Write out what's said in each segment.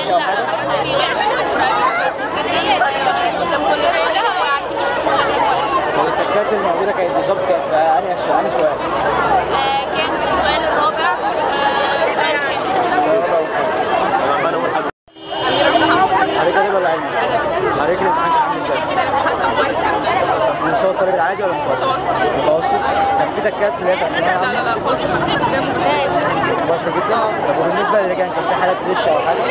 غش او حاجه؟ طب التكات الموجوده كانت بالظبط كانت في انهي سؤال؟ انهي سؤال؟ كان السؤال الرابع سؤال حضرتك ادب ولا علمي؟ حضرتك الامتحان كان عامل ازاي؟ طب مستوى الطالب العادي ولا متوسط؟ متوسط؟ كان في تكات اللي هي بتاعت الثانويه العامه؟ مباشرة جدا؟ طب وبالنسبه للجان كان في حالات غش او حاجه؟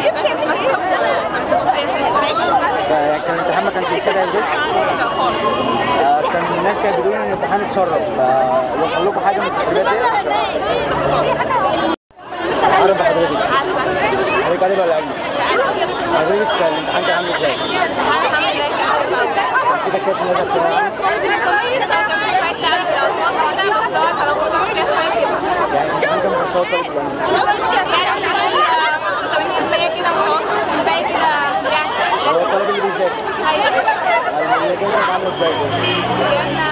يعني كان الامتحان ما كانش بيستدعي الغش؟ آه، كان الناس كانت بتقول ان الامتحان اتسرب فوصل لكم حاجه من التسريبات دي؟ اهلا بحضرتك حضرتك ادب ولا علمي؟ حضرتك الامتحان كان عامل ازاي؟ كان في تكات اللي هي بتاعت الثانويه العامه؟ يعني الامتحان كان مستوى الطالب يعني هو الطالب اللي بيذاكر اللي كان كانت عامله ازاي؟